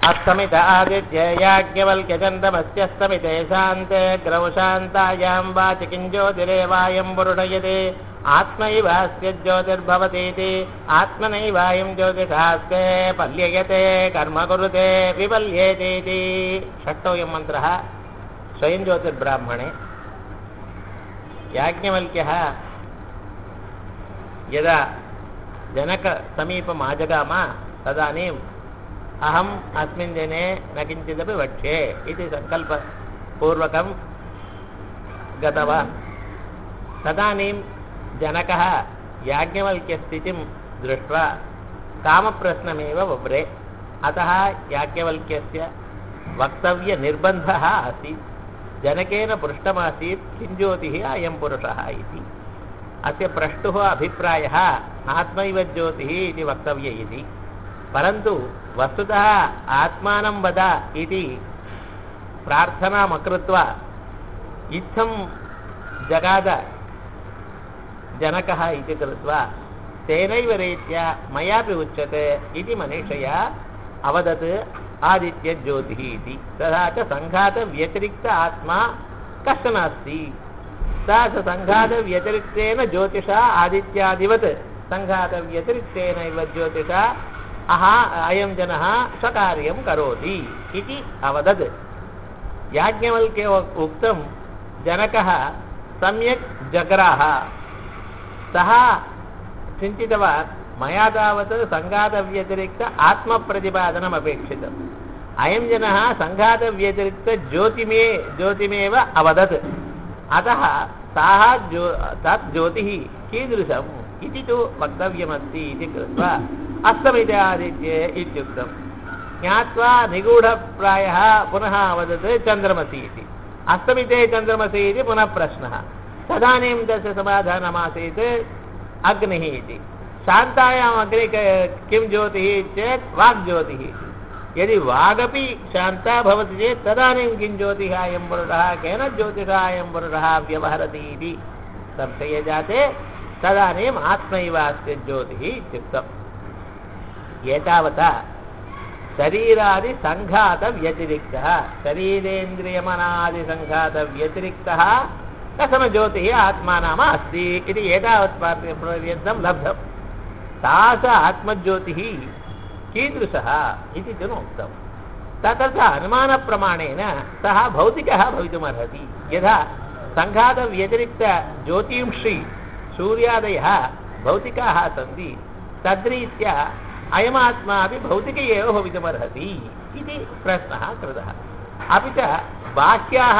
अस्तमित आदित्य याज्ञवल्क्यचन्द्रमस्यस्तमिते शान्ते ग्रौशान्तायां वाचि किञ्ज्योतिरेवायं पुरुणयते आत्मैवास्य ज्योतिर्भवतीति आत्मनैवायं ज्योतिषास्ते पल्ययते कर्म कुरुते विपल्येतीति षष्टोऽयं मन्त्रः स्वयं ज्योतिर्ब्राह्मणे याज्ञवल्क्यः यदा जनकसमीपम् आजगाम तदानीम् अहम् अस्मिन् दिने न किञ्चिदपि वक्ष्ये इति सङ्कल्पपूर्वकं गतवान् तदानीं जनकः याज्ञवल्क्यस्थितिं दृष्ट्वा कामप्रश्नमेव वव्रे अतः याज्ञवल्क्यस्य वक्तव्यनिर्बन्धः आसीत् जनकेन पृष्टमासीत् किं ज्योतिः अयं पुरुषः इति अस्य प्रष्टुः अभिप्रायः आत्मैव ज्योतिः इति वक्तव्य इति परन्तु वस्तुतः आत्मानं वद इति प्रार्थनामकृत्वा इत्थं जगाद जनकः इति कृत्वा तेनैव रीत्या मयापि उच्यते इति मनीषया अवदत् आदित्यज्योतिः इति तथा च सङ्घातव्यतिरिक्त आत्मा कश्चन अस्ति सा च सङ्घातव्यतिरिक्तेन ज्योतिषा आदित्यादिवत् सङ्घातव्यतिरिक्तेनैव ज्योतिषा अहा अयं जनः स्वकार्यं करोति इति अवदत् याज्ञवल्क्य उक्तं जनकः सम्यक् जग्राह सः चिन्तितवान् मया तावत् सङ्घातव्यतिरिक्त आत्मप्रतिपादनम् अपेक्षितम् अयं जनः सङ्घातव्यतिरिक्तज्योतिमे ज्योतिमेव अवदत् अतः साः ज्यो तत् ज्योतिः कीदृशम् इति तु वक्तव्यमस्ति इति कृत्वा अस्तमिते आदित्ये इत्युक्तम् ज्ञात्वा निगूढप्रायः पुनः अवदत् चन्द्रमसि इति अस्तमिते चन्द्रमसि इति पुनः प्रश्नः तदानीं तस्य समाधानमासीत् अग्निः इति शान्तायाम् अग्नि किं ज्योतिः चेत् वाग्ज्योतिः यदि वागपि शान्ता भवति चेत् तदानीं किं ज्योतिः अयं पुरुषः केन ज्योतिषः अयं पुरुषः व्यवहरति इति संशये जाते तदानीम् आत्मैवास्य ज्योतिः इत्युक्तम् एतावता शरीरादिसङ्घातव्यतिरिक्तः शरीरेन्द्रियमनादिसङ्घातव्यतिरिक्तः कथमज्योतिः आत्मा नाम अस्ति इति एतावत् पर्यन्तं लब्धम् सा च आत्मज्योतिः कीदृशः इति च उक्तम् तत्र च अनुमानप्रमाणेन सः भौतिकः भवितुमर्हति यथा सङ्घातव्यतिरिक्तज्योतींषि सूर्यादयः भौतिकाः सन्ति तद्रीत्या अयमात्मा अपि भौतिक एव भवितुमर्हति इति प्रश्नः कृतः अपि च बाह्याः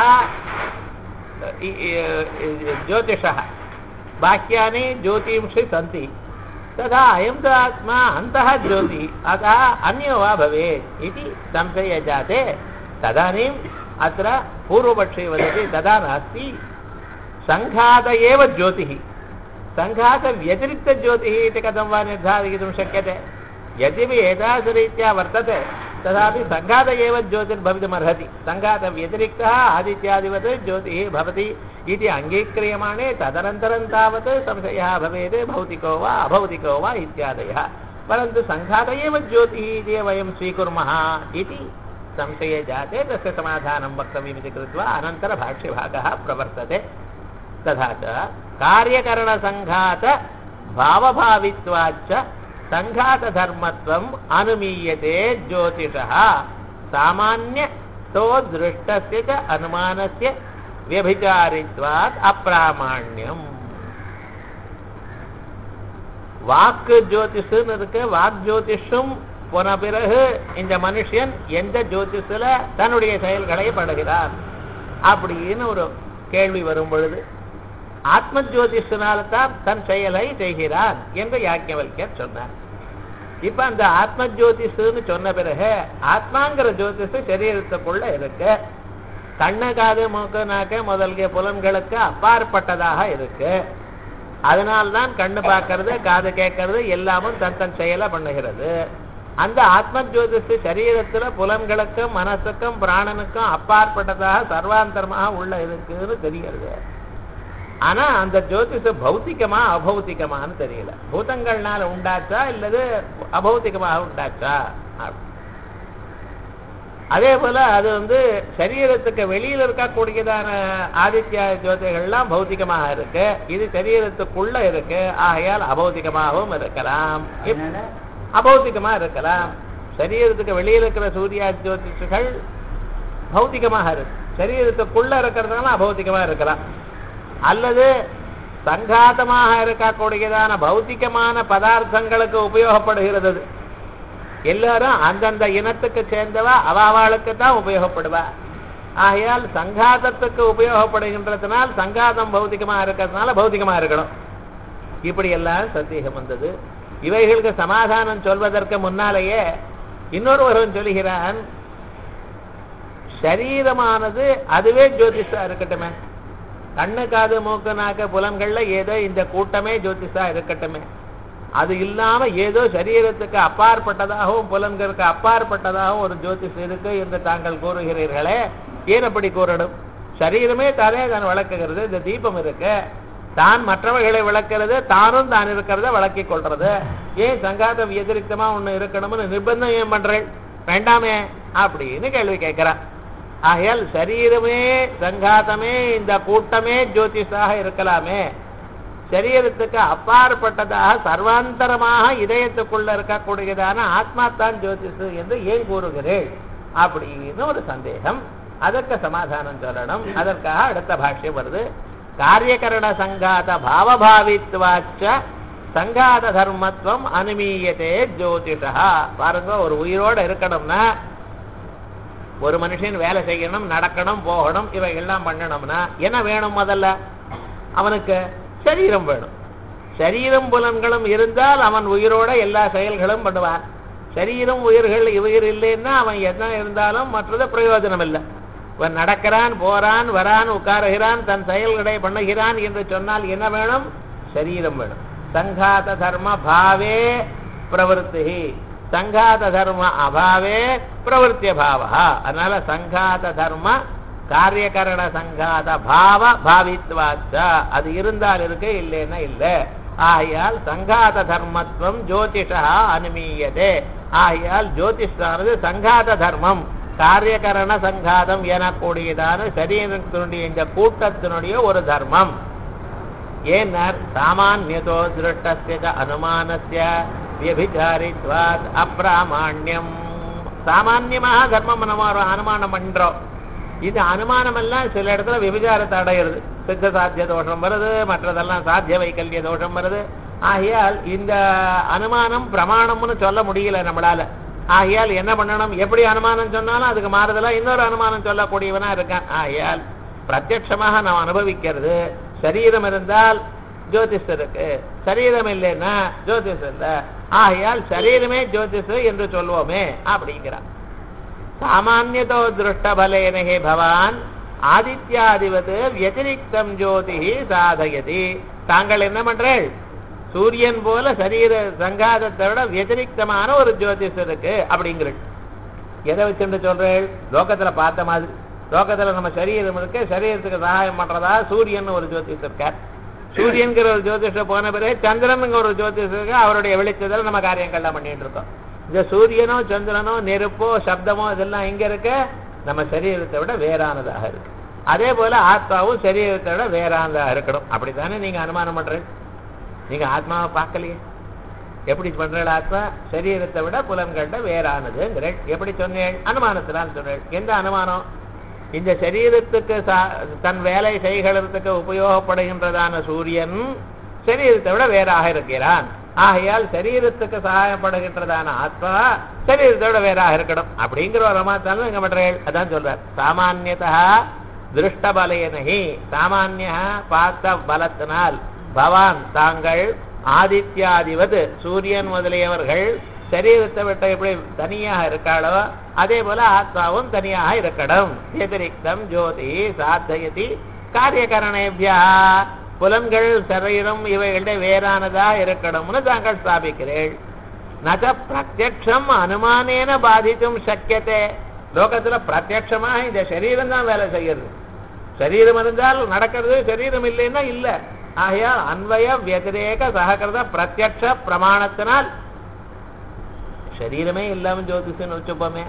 ज्योतिषः बाह्यानि ज्योतींषि सन्ति तथा अयं तु आत्मा अन्तः ज्योतिः अतः अन्यो वा भवेत् इति संशये जाते तदानीम् अत्र पूर्वपक्षे वदति तदा नास्ति सङ्घात एव ज्योतिः सङ्घातव्यतिरिक्तज्योतिः इति कथं वा निर्धारयितुं शक्यते यद्यपि एतादृशरीत्या वर्तते तथापि सङ्घात एव ज्योतिर्भवितुमर्हति सङ्घातव्यतिरिक्तः आदित्यादिवत् ज्योतिः भवति इति अङ्गीक्रियमाणे तदनन्तरं तावत् संशयः भवेत् भौतिको वा अभौतिको वा इत्यादयः परन्तु सङ्घात एव ज्योतिः इति वयं स्वीकुर्मः इति संशये जाते तस्य समाधानं वक्तव्यमिति कृत्वा अनन्तरभाष्यभागः प्रवर्तते तथा च कार्यकरणसङ्घात भावभावित्वाच्च सङ्घातधर्मत्वम् अनुमीयते ज्योतिषः सामान्यतो दृष्टस्य च अनुमानस्य व्यभिचारित्वात् अप्रामाण्यम् வாக்கு ஜோதிஷுன்னு இருக்கு வாக் ஜோதிஷும் போன பிறகு இந்த மனுஷன் எந்த ஜோதிஷில் தன்னுடைய செயல்களை பண்ணுகிறார் அப்படின்னு ஒரு கேள்வி வரும் பொழுது ஆத்ம ஜோதிஷனால்தான் தன் செயலை செய்கிறான் என்று யாக்கியவல்யர் சொன்னார் இப்ப அந்த ஆத்ம ஜோதிஷுன்னு சொன்ன பிறகு ஆத்மாங்கிற ஜோதிஷு சரீரத்துக்குள்ள இருக்கு கண்ணு காது மூக்கு நாக்கு முதல்கிய புலன்களுக்கு அப்பாற்பட்டதாக இருக்கு அதனால்தான் கண்ணு பார்க்கறது காது கேட்கறது எல்லாமும் தன் தன் செயலை பண்ணுகிறது அந்த ஆத்ம ஜோதிஷு சரீரத்துல புலன்களுக்கும் மனசுக்கும் பிராணனுக்கும் அப்பாற்பட்டதாக சர்வாந்தரமாக உள்ள இருக்குன்னு தெரிகிறது ஆனா அந்த ஜோதிஷ பௌத்திகமா அபௌத்திகமான்னு தெரியல பூதங்கள்னால உண்டாச்சா இல்லது அபௌத்திகமாக உண்டாச்சா அதே போல அது வந்து சரீரத்துக்கு வெளியில இருக்கக்கூடியதான ஆதித்ய ஜோதிகள்லாம் பௌத்திகமாக இருக்கு இது சரீரத்துக்குள்ள இருக்கு ஆகையால் அபௌத்திகமாகவும் இருக்கலாம் இப்- அதனால அபௌத்திகமா இருக்கலாம் சரீரத்துக்கு வெளியில இருக்கிற சூரிய ஜோதிஷுகள் பௌத்திகமாக இருக்கு சரீரத்துக்குள்ள இருக்கிறதுனால அபௌத்திகமா இருக்கலாம் அல்லது சங்காதமாக இருக்கக்கூடியதான பௌத்திகமான பதார்த்தங்களுக்கு உபயோகப்படுகிறது அது. எல்லாரும் அந்தந்த இனத்துக்கு சேர்ந்தவா அவாவாளுக்கு தான் உபயோகப்படுவா ஆகையால் சங்காதத்துக்கு உபயோகப்படுகின்றதுனால் சங்காதம் பௌத்திகமா இருக்கிறதுனால பௌத்திகமா இருக்கணும் இப்படி எல்லாம் சந்தேகம் வந்தது இவைகளுக்கு சமாதானம் சொல்வதற்கு முன்னாலேயே இன்னொருவரும் சொல்லுகிறான் சரீரமானது அதுவே ஜோதிஷா இருக்கட்டுமே கண்ணு காது மூக்கு நாக்கு புலன்கள்ல ஏதோ இந்த கூட்டமே ஜோதிஷா இருக்கட்டுமே அது இல்லாம ஏதோ சரீரத்துக்கு அப்பாற்பட்டதாகவும் புலன்களுக்கு அப்பாற்பட்டதாகவும் ஒரு ஜோதிஷ் இருக்கு என்று தாங்கள் கூறுகிறீர்களே ஏன் அப்படி கூறணும் சரீரமே தானே தான் விளக்குகிறது இந்த தீபம் இருக்கு தான் மற்றவர்களை விளக்குறது தானும் தான் இருக்கிறத விளக்கிக் கொள்றது ஏன் சங்காதம் எதிரிக்தமா ஒண்ணு இருக்கணும்னு நிர்பந்தம் ஏன் பண்றேன் வேண்டாமே அப்படின்னு கேள்வி கேட்கிறான் ஆகையால் சரீரமே சங்காதமே இந்த கூட்டமே ஜோதிஷாக இருக்கலாமே சரீரத்துக்கு அப்பாற்பட்டதாக சர்வாந்தரமாக இதயத்துக்குள்ள இருக்கக்கூடியதான ஆத்மா தான் ஜோதிஷு என்று ஏன் கூறுகிறேன் அப்படின்னு ஒரு சந்தேகம் அதற்கு சமாதானம் சொல்லணும் அதற்காக அடுத்த பாஷ்யம் வருது காரியகரண சங்காத பாவபாவித்வாச்ச சங்காத தர்மத்துவம் அனுமீயத்தே ஜோதிஷா பாருங்க ஒரு உயிரோட இருக்கணும்னா ஒரு மனுஷன் வேலை செய்யணும் நடக்கணும் போகணும் இவைகள்லாம் பண்ணணும்னா என்ன வேணும் முதல்ல அவனுக்கு சரீரம் வேணும் சரீரம் புலன்களும் இருந்தால் அவன் உயிரோட எல்லா செயல்களும் பண்ணுவான் சரீரம் உயிர்கள் உயிர் இல்லைன்னா அவன் என்ன இருந்தாலும் மற்றது பிரயோஜனம் இல்லை இவன் நடக்கிறான் போறான் வரான் உட்காருகிறான் தன் செயல்களை பண்ணுகிறான் என்று சொன்னால் என்ன வேணும் சரீரம் வேணும் சங்காத தர்ம பாவே பிரவருத்தி சங்காத தர்ம அபாவே பிரவருத்திய பாவா அதனால சங்காத தர்ம காரியகரண சங்காத பாவ பாவித்வாச்ச அது இருந்தால் இருக்கு இல்லைன்னா இல்ல ஆகையால் சங்காத தர்மத்துவம் ஜோதிஷா அனுமீயதே ஆகையால் ஜோதிஷானது சங்காத தர்மம் காரியகரண சங்காதம் எனக்கூடியதான சரீரத்தினுடைய இந்த கூட்டத்தினுடைய ஒரு தர்மம் ஏன்னர் சாமானியதோ திருஷ்டஸ்ய ச அனுமானஸ்ய வியபிச்சாரித்வாத் அப்பிராமாண்யம் சாமான்யமாக தர்மம் நம்ம ஒரு அனுமானம் பண்றோம் இது அனுமானம் எல்லாம் சில இடத்துல விபச்சாரத்தை அடையிறது சித்த சாத்திய தோஷம் வருது மற்றதெல்லாம் சாத்திய வைக்கல்ய தோஷம் வருது ஆகையால் இந்த அனுமானம் பிரமாணம்னு சொல்ல முடியல நம்மளால ஆகையால் என்ன பண்ணணும் எப்படி அனுமானம் சொன்னாலும் அதுக்கு மாறுதலா இன்னொரு அனுமானம் சொல்லக்கூடியவனா இருக்கான் ஆகையால் பிரத்யட்சமாக நாம் அனுபவிக்கிறது சரீரம் இருந்தால் ஜோதிஷ் இருக்கு சரீரம் இல்லைன்னா ஜோதிஷ் இல்ல ஆகையால் சரீரமே ஜோதிஷ் என்று சொல்வோமே அப்படிங்கிறான் சாமானியதோ திருஷ்டபலேன ஹே பவான் ஆதித்யாதிபது வத்திரிக்தம் ஜோதி சாதயதி தாங்கள் என்ன பண்றேள் சூரியன் போல சரீர சங்காதத்தை விட வத்திரிக்தமான ஒரு ஜோதிஷ் இருக்கு அப்படிங்கிறள் எதை வச்சுட்டு சொல்றேள் லோகத்துல பார்த்த மாதிரி லோகத்துல நம்ம சரீரம் இருக்கு சரீரத்துக்கு சகாயம் பண்றதா சூரியன் ஒரு ஜோதிஷ் இருக்கார் சூரியன்கிற ஒரு ஜோதிஷம் போன பிறகு சந்திரனுங்க ஒரு ஜோதிஷம் இருக்கு அவருடைய வெளிச்சத்தில் நம்ம காரியங்கள்லாம் பண்ணிட்டு இருக்கோம் இந்த சூரியனோ சந்திரனோ நெருப்போ சப்தமோ இதெல்லாம் எங்க இருக்கு நம்ம சரீரத்தை விட வேறானதாக இருக்கு அதே போல ஆத்மாவும் சரீரத்தை விட வேறானதாக இருக்கணும் அப்படித்தானே நீங்க அனுமானம் பண்றீங்க நீங்க ஆத்மாவை பார்க்கலையே எப்படி பண்றீங்க ஆத்மா சரீரத்தை விட புலன்கள்ட வேறானதுங்கிற எப்படி சொன்னேன் அனுமானத்தினால் சொன்னேன் எந்த அனுமானம் இந்த சரீரத்துக்கு சா- தன் வேலை செய்கிறதுக்கு உபயோகப்படுகின்றதான சூரியன் சரீரத்தை விட வேறாக இருக்கிறான் ஆகையால் சரீரத்துக்கு சகாயப்படுகின்றதான ஆத்மா சரீரத்தை விட வேறாக இருக்கணும் அப்படிங்கிற ஒரு அனுமானத்தாலும் எங்க பண்றேன் அதான் சொல்றார் சாமானியதா திருஷ்டபலையனகி சாமானிய பார்த்த பலத்தினால் பவான் தாங்கள் ஆதித்யாதிவது சூரியன் முதலியவர்கள் சரீரத்தை விட்டு எப்படி தனியாக இருக்காளோ அதே போல ஆத்மாவும் தனியாக இருக்கணும் வத்திரிக்தம் ஜோதி சாத்தயதி காரியகரணேபியா புலன்கள் சரீரம் இவைகளுடைய வேறானதா இருக்கணும்னு தாங்கள் ஸ்தாபிக்கிறேள் நச்ச பிரத்யக்ஷம் அனுமானேன பாதித்தும் சக்கியத்தே லோகத்துல பிரத்யக்ஷமா இந்த சரீரம் தான் வேலை செய்யறது சரீரம் இருந்தால் நடக்கிறது சரீரம் இல்லைன்னா இல்ல ஆகையால் அன்வய வத்திரேக சககிருத பிரத்யக்ஷ பிரமாணத்தினால் சரீரமே இல்லாம ஜோதிஷன் வச்சுப்போமே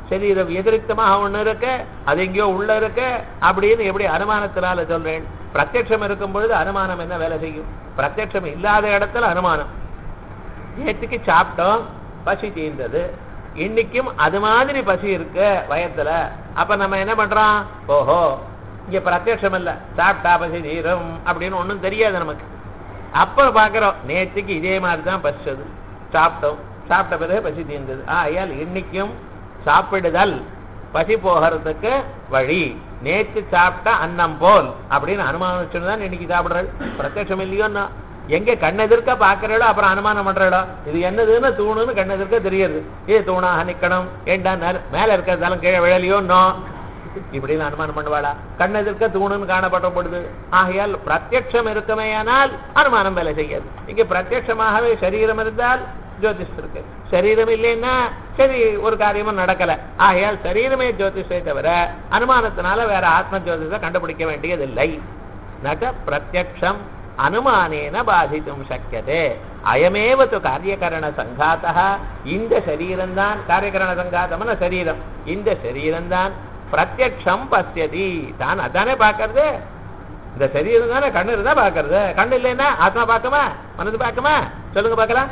சரீரம் எதிரிக்தமாக ஒண்ணு இருக்கு அது எங்கேயோ உள்ள இருக்கு அப்படின்னு எப்படி அனுமானத்தினால சொல்றேன் பிரத்யட்சம் இருக்கும் பொழுது அனுமானம் என்ன வேலை செய்யும் பிரத்யட்சம் இல்லாத இடத்துல அனுமானம் நேற்றுக்கு சாப்பிட்டோம் பசி தீர்ந்தது இன்னைக்கும் அது மாதிரி பசி இருக்கு வயத்துல அப்ப நம்ம என்ன பண்றோம் ஓஹோ இங்க பிரத்யட்சம் இல்ல சாப்பிட்டா பசி தீரும் அப்படின்னு ஒண்ணும் தெரியாது நமக்கு அப்ப பாக்குறோம் நேற்றுக்கு இதே மாதிரி தான் பசிச்சது சாப்பிட்டோம் சாப்பிட்ட பிறகு பசி தீர்ந்தது ஆகையால் இன்னைக்கும் சாப்பிடுதல் பசி போகிறதுக்கு வழி நேற்று சாப்பிட்ட அன்னம் போல் அப்படின்னு அனுமானம் வச்சுன்னு தான் இன்னைக்கு சாப்பிடுறாள் பிரத்யட்சம் இல்லையோன்னா எங்க கண்ணெதிர்க்க பாக்குறடோ அப்புறம் அனுமானம் பண்றடோ இது என்னதுன்னு தூணுன்னு கண்ணெதிர்க்க தெரியுது இது தூணாக நிக்கணும் ஏண்டா நர்- மேல இருக்கிறதாலும் கீழே விழலையோன்னோ இப்படின்னு அனுமானம் பண்ணுவாளா கண்ணெதிர்க்க தூணுன்னு காணப்படப்படுது ஆகையால் பிரத்யட்சம் இருக்குமேயானால் அனுமானம் வேலை செய்யாது இங்க பிரத்யட்சமாகவே சரீரம் இருந்தால் ஜோதிஷ் இருக்கு சரீரம் இல்லைன்னா சரி ஒரு காரியமும் நடக்கல ஆகையால் சரீரமே ஜோதிஷை தவிர அனுமானத்தினால வேற ஆத்ம ஜோதிஷை கண்டுபிடிக்க வேண்டியதில்லை நக பிரத்யக்ஷம் அனுமானேன பாதித்தும் சக்கியதே அயமேவ து காரியகரண சங்காத்தா இந்த சரீரம்தான் காரியகரண சங்காத்தம்னா சரீரம் இந்த சரீரம்தான் பிரத்யக்ஷம் பசியதி தான் அதானே பார்க்கறது இந்த சரீரம் தானே கண்ணு இருந்தா பார்க்கறது கண்ணு இல்லைன்னா ஆத்மா பார்க்குமா மனது பார்க்குமா சொல்லுங்க பார்க்கலாம்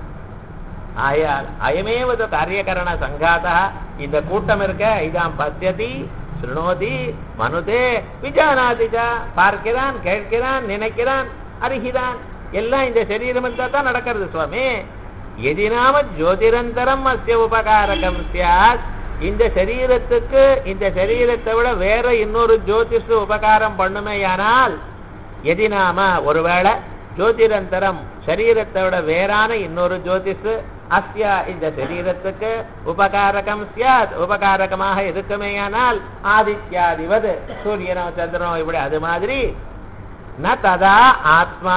ஆயால் அயமேவது காரியகரண சங்காதா இந்த கூட்டம் இருக்க இதான் பசியதி சுருணோதி மனுதே விஜானாதிஜா பார்க்கிறான் கேட்கிறான் நினைக்கிறான் அறிகிறான் எல்லாம் இந்த சரீரம் இருந்தா தான் நடக்கிறது சுவாமி எதினாம ஜோதிரந்தரம் அஸ்ய உபகாரகம் சியாத் இந்த சரீரத்துக்கு இந்த சரீரத்தை விட வேற இன்னொரு ஜோதிஷ உபகாரம் பண்ணுமேயானால் எதினாம ஒருவேளை ஜோதிரந்தரம் சரீரத்தை விட வேறான இன்னொரு ஜோதிஷ் அஸ்யா இந்த சரீரத்துக்கு உபகாரகம் சியாத் உபகாரகமாக இருக்குமேயானால் ஆதித்யாதிவது சூரியனோ சந்திரனோ இப்படி அது மாதிரி ந ததா ஆத்மா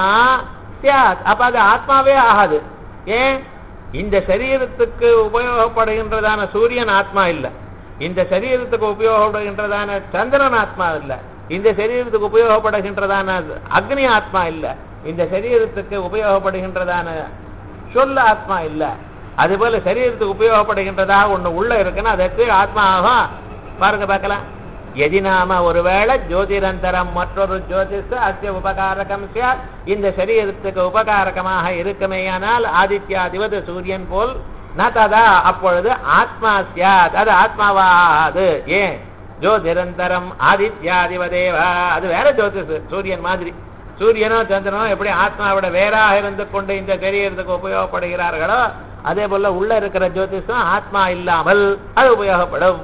சியாத் அப்ப அது ஆத்மாவே ஆகாது ஏன் இந்த சரீரத்துக்கு உபயோகப்படுகின்றதான சூரியன் ஆத்மா இல்ல இந்த சரீரத்துக்கு உபயோகப்படுகின்றதான சந்திரன் ஆத்மா இல்ல இந்த சரீரத்துக்கு உபயோகப்படுகின்றதான அக்னி ஆத்மா இல்ல இந்த சரீரத்துக்கு உபயோகப்படுகின்றதான சொல்ல ஆத்மா இல்ல அதுபோல சரீரத்துக்கு உபயோகப்படுகின்றதாக ஒண்ணு உள்ள இருக்குன்னா அதற்கு ஆத்மா ஆகும் பாருங்க பார்க்கலாம் எதினாம ஒருவேளை ஜோதிரந்தரம் மற்றொரு ஜோதிஷ அத்திய உபகாரகம் சியாத் இந்த சரீரத்துக்கு உபகாரகமாக இருக்குமேயானால் ஆதித்யாதிபதி சூரியன் போல் ந ததா அப்பொழுது ஆத்மா சியாத் அது ஆத்மாவாது ஏன் ஜோதிரந்தரம் ஆதித்யாதிபதேவா அது வேற ஜோதிஷ் சூரியன் மாதிரி சூரியனோ சந்திரனோ எப்படி ஆத்மாவோட வேறாக இருந்து கொண்டு இந்த சரீரத்துக்கு உபயோகப்படுகிறார்களோ அதே போல உள்ள இருக்கிற ஜோதிஷம் ஆத்மா இல்லாமல் அது உபயோகப்படும்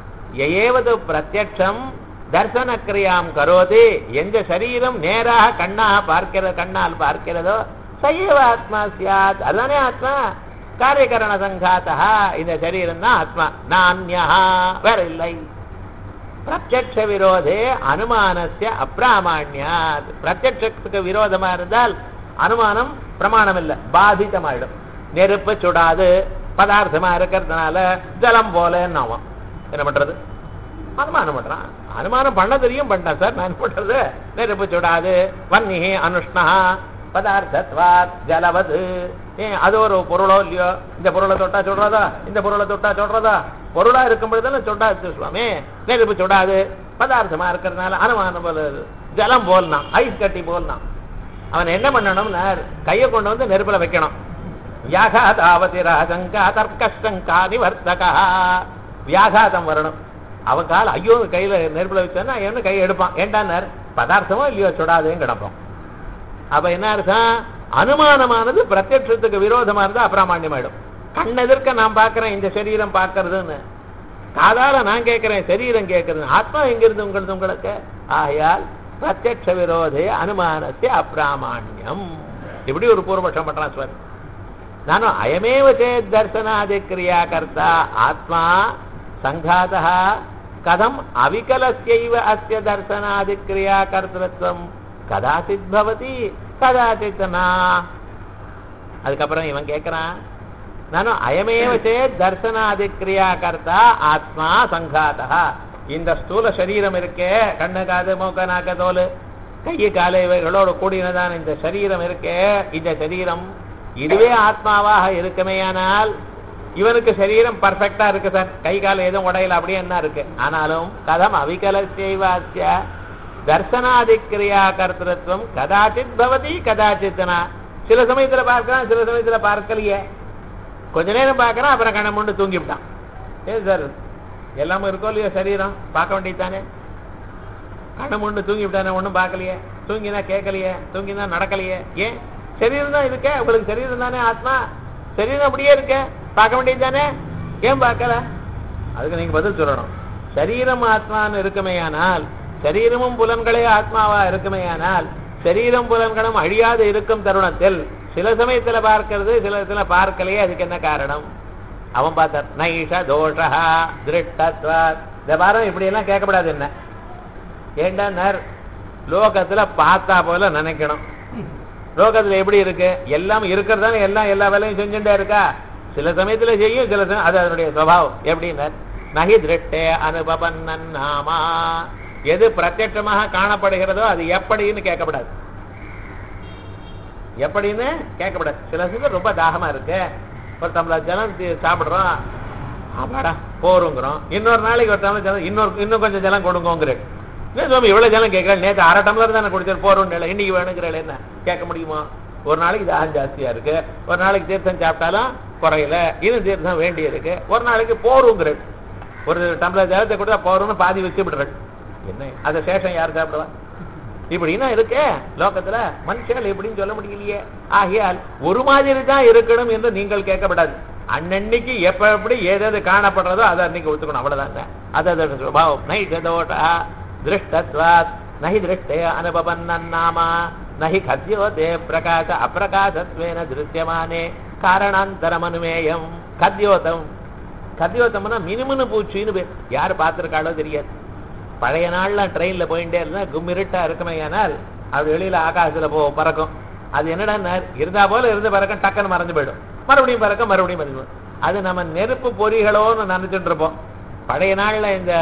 எயேவது பிரத்யக்ஷம் தர்சன கிரியாம் கரோதி எந்த சரீரம் நேராக கண்ணாக பார்க்கிற கண்ணால் பார்க்கிறதோ சைவ ஆத்மா சியாத் அதானே ஆத்மா காரியகரண சங்காத்தா இந்த சரீரம் தான் ஆத்மா நான்யா வேற இல்லை பிரத்யக்ஷ விரோதே அனுமானஸ்ய அப்பிராமான்யாத் பிரத்யக்ஷத்துக்கு விரோதமா இருந்தால் அனுமானம் பிரமாணம் இல்ல பாதிதமாயிடும் நெருப்பு சுடாது பதார்த்தமா இருக்கிறதுனால ஜலம் போலன்னு ஆகும் என்ன பண்றது அனுமானம் பண்றான் அனுமானம் பண்ண தெரியும் பண்ணிட்டேன் சார் நான் பண்றது நெருப்பு சுடாது வன்னிஹி அனுஷ்ணா பதார்த்தத்வாத் ஜலவது ஏன் அது ஒரு பொருளோ இல்லையோ இந்த பொருளை தொட்டா சொல்றதா இந்த பொருளை தொட்டா சொல்றதா பொருளா இருக்கும் பொழுதுல சொட்டாது சுவாமி நெருப்பு சுடாது பதார்த்தமா இருக்கிறதுனால அனுமானம் போல ஜலம் போல்னா ஐஸ் கட்டி போல்னா அவன் என்ன பண்ணணும்னா கையை கொண்டு வந்து நெருப்புல வைக்கணும் வியாகாதாவதி ராஜங்கா தர்க்கஷ்டங்கா நிவர்த்தகா வியாகாதம் வரணும் அவன் கால ஐயோ கையில நெருப்புல வச்சானா என்ன கை எடுப்பான் ஏண்டான்னார் பதார்த்தமோ இல்லையோ சுடாதுன்னு கிடப்போம் அப்ப என்ன அர்த்தம் அனுமானமானது பிரத்யட்சத்துக்கு விரோதமா இருந்தா அப்பிராமாண்யமாயிடும் கண்ணெதிர்க்க நான் பார்க்கிறேன் இந்த சரீரம் பார்க்கறதுன்னு காதால நான் கேட்கிறேன் சரீரம் கேட்கறது ஆத்மா எங்கிருந்து உங்களது உங்களுக்கு ஆகையால் பிரத்யட்ச விரோதே அனுமானத்தை அப்பிராமாண்யம் இப்படி ஒரு பூர்வபட்சம் பண்றான் சுவாமி நானும் அயமேவ சேத் தர்சனாதி கிரியா கர்த்தா ஆத்மா சங்காதः கதம் அவிகலஸ்யைவ அஸ்ய தர்சனாதி கிரியா கர்த்தத்வம் கதாசித் பவதி கதாசித் நா அதுக்கப்புறம் இவன் கேட்கிறான் நானும் அயமேவ சேத் தர்சனாதி கிரியா கர்த்தா ஆத்மா சங்காதா இந்த ஸ்தூல சரீரம் இருக்கே கண்ணு காது மூக்க நாக்க தோல் கையை காலை இவைகளோடு கூடினதான இந்த சரீரம் இருக்கே இந்த சரீரம் இதுவே ஆத்மாவாக இருக்குமேயானால் இவனுக்கு சரீரம் பர்ஃபெக்டா இருக்கு சார் கை கால் எதுவும் உடையல அப்படியே என்ன இருக்கு ஆனாலும் கதம் அவிகலசைவாசிய தர்சனாதிக்கிரியா கர்த்தத்துவம் கதாச்சித் பவதி கதாச்சித்னா சில சமயத்துல பார்க்கலாம் சில சமயத்துல பார்க்கலையே கொஞ்ச நேரம் பார்க்கறான் அப்புறம் கண்ணை மூண்டு தூங்கிவிட்டான் ஏன் சார் எல்லாமே இருக்கோ இல்லையோ சரீரம் பார்க்க வேண்டியதுதானே கண்ணை மூண்டு தூங்கி விட்டானே ஒன்றும் பார்க்கலையே தூங்கினா கேட்கலையே தூங்கினா நடக்கலையே ஏன் சரீரம் தான் இருக்கே உங்களுக்கு சரீரம் தானே ஆத்மா சரீரம் அப்படியே இருக்க பார்க்க வேண்டியது தானே ஏன் பார்க்கல அதுக்கு நீங்க பதில் சொல்லணும் சரீரம் ஆத்மான்னு இருக்குமேயானால் சரீரமும் புலன்களே ஆத்மாவா இருக்குமேயானால் சரீரம் புலன்களும் அழியாது இருக்கும் தருணத்தில் சில சமயத்துல பார்க்கிறது சில இடத்துல பார்க்கலையே அதுக்கு என்ன காரணம் அவன் பார்த்தார் நைஷ தோஷா திருஷ்டத்வாத் இந்த வாரம் இப்படி எல்லாம் கேட்கப்படாது என்ன ஏண்டார் லோகத்துல பார்த்தா போல நினைக்கணும் லோகத்துல எப்படி இருக்கு எல்லாம் இருக்கிறதானே எல்லாம் எல்லா வேலையும் செஞ்சுட்டே இருக்கா சில சமயத்துல செய்யும் சில சமயம் அது அதனுடைய சுவாவம் எப்படின்னார் நகி திருஷ்டே அனுபவன்னன் நாமா எது பிரத்யட்சமாக காணப்படுகிறதோ அது எப்படின்னு கேட்கப்படாது எப்படின்னு கேட்கப்படாது சில சமயம் ரொம்ப தாகமா இருக்கு ஒரு டம்ளர் ஜலம் தி- சாப்பிடுறோம் அப்பாடா போருங்கிறோம் இன்னொரு நாளைக்கு ஒரு டம்ளர் ஜலம் இன்னொரு இன்னும் கொஞ்சம் ஜலம் கொடுங்கோங்கிற என்ன சுவாமி இவ்வளவு ஜலம் கேட்கறேன் நேற்று அரை டம்ளர் தானே குடிச்சார் போறோம் இன்னைக்கு வேணுங்கிறேன் என்ன கேட்க முடியுமா ஒரு நாளைக்கு தாகம் ஜாஸ்தியா இருக்கு ஒரு நாளைக்கு தீர்த்தம் சாப்பிட்டாலும் குறையல இன்னும் தீர்த்தம் வேண்டி இருக்கு ஒரு நாளைக்கு போருங்கிற ஒரு டம்ளர் ஜலத்தை கொடுத்தா போறோம்னு பாதி வச்சு விடுறேன் என்ன அதை சேஷம் யார் சாப்பிடுவா இப்படின்னா இருக்கே லோகத்துல மனுஷர்கள் எப்படின்னு சொல்ல முடியலையே ஆகையால் ஒரு மாதிரி தான் இருக்கணும் என்று நீங்கள் கேட்கப்படாது அன்னன்னைக்கு எப்ப எப்படி ஏதாவது காணப்படுறதோ அதை அன்னைக்கு ஒத்துக்கணும் அவ்வளவுதாங்க அது அதோட சுபாவம் நை தோட்டா திருஷ்டத்வாத் நஹி திருஷ்டே அனுபவன்னாமா நஹி கத்யோதே பிரகாச அப்பிரகாசத்வேன திருஷ்யமானே காரணாந்தரமனுமேயம் கத்யோதம் கத்யோதம்னா மினுமினு பூச்சின்னு பேர் யார் பார்த்திருக்காளோ தெரியாது பழைய நாள்ல ட்ரெயின்ல போயிட்டே இருந்தா கும்மிருட்டா இருக்குமே ஆனால் அது வெளியில ஆகாசத்துல போ பறக்கும் அது என்னடா இருந்தா போல இருந்து பறக்கும் டக்குன்னு மறைஞ்சு போயிடும் மறுபடியும் பறக்கும் மறுபடியும் மறைஞ்சு அது நம்ம நெருப்பு பொறிகளோன்னு நினைச்சிட்டு இருப்போம் பழைய நாள்ல இந்த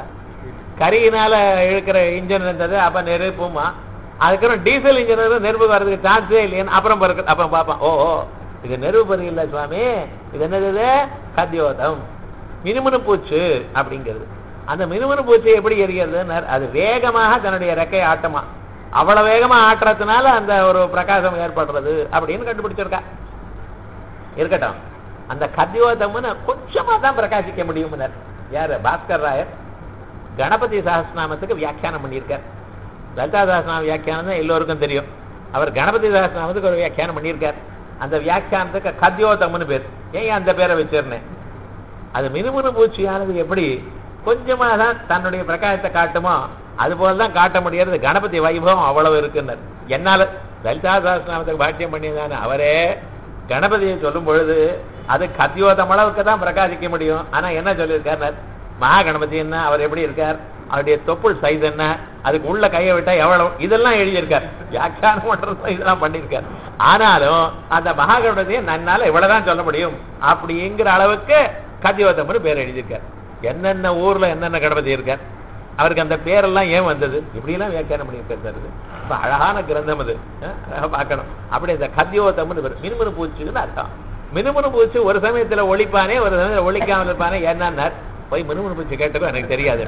கரியினால இழுக்கிற இன்ஜின் இருந்தது அப்ப நெருப்புமா அதுக்கப்புறம் டீசல் இன்ஜின் நெருப்பு வர்றதுக்கு சான்ஸே இல்லைன்னு அப்புறம் பறக்கு அப்புறம் பார்ப்பான் ஓ ஓ, இது நெருப்பு பொறி இல்ல சுவாமி இது என்னது இது? கத்யோதம் மினுமினு பூச்சு அப்படிங்கிறது அந்த மினுமினு பூச்சி எப்படி எரிகிறதுன்னு அது வேகமாக தன்னுடைய ரெக்கை ஆட்டமா அவ்வளவு வேகமா ஆட்டுறதுனால அந்த ஒரு பிரகாசம் ஏற்படுறது அப்படின்னு கண்டுபிடிச்சிருக்கா இருக்கட்டும் அந்த கத்யோதம்னு கொஞ்சமா தான் பிரகாசிக்க முடியும் யாரு பாஸ்கர் ராயர் கணபதி சஹஸ்ரநாமத்துக்கு வியாக்கியானம் பண்ணியிருக்கார் லலிதா சஹஸ்ரநாம வியாக்கியானம் தான் எல்லோருக்கும் தெரியும் அவர் கணபதி சஹஸ்ரநாமத்துக்கு ஒரு வியாக்கியானம் பண்ணியிருக்கார் அந்த வியாக்கியானத்துக்கு கத்யோதம்னு பேர் ஏன் அந்த பேரை வச்சிருந்தேன் அது மினுமினு பூச்சியானது எப்படி கொஞ்சமா தான் தன்னுடைய பிரகாசத்தை காட்டுமோ அது போல தான் காட்ட முடியாது கணபதி வைபவம் அவ்வளவு இருக்குன்னார் என்னால லலிதா சஹஸ்ரநாமத்துக்கு பாட்டியம் பண்ணியதானே அவரே கணபதியை சொல்லும் பொழுது அது கத்தியோதம் அளவுக்கு தான் பிரகாசிக்க முடியும் ஆனா என்ன சொல்லியிருக்கார் மகா கணபதி என்ன அவர் எப்படி இருக்கார் அவருடைய தொப்புள் சைஸ் என்ன அதுக்கு உள்ள கையை விட்டா எவ்வளவு இதெல்லாம் எழுதியிருக்கார் வியாக்கியானம் பண்றது இதெல்லாம் பண்ணியிருக்கார் ஆனாலும் அந்த மகா கணபதியை நன்னால இவ்வளவுதான் சொல்ல முடியும் அப்படிங்கிற அளவுக்கு கத்தியோதம்னு பேர் எழுதியிருக்கார் என்னென்ன ஊர்ல என்னென்ன கணபதி இருக்கார் அவருக்கு அந்த பேரெல்லாம் ஏன் வந்தது இப்படியெல்லாம் வியாக்கியானம் பண்ணியிருக்காரு சார் இது ரொம்ப அழகான கிரந்தம் அது அஹ், அழகா பார்க்கணும் அப்படி இந்த கத்தியோதம்னு பேர் மினுமினு பூச்சின்னு அர்த்தம் மினுமினு பூச்சி ஒரு சமயத்துல ஒழிப்பானே ஒரு சமயத்துல ஒழிக்காமல் இருப்பானே என்னன்னார் போய் மினுமினு பூச்சி கேட்டதும் எனக்கு தெரியாது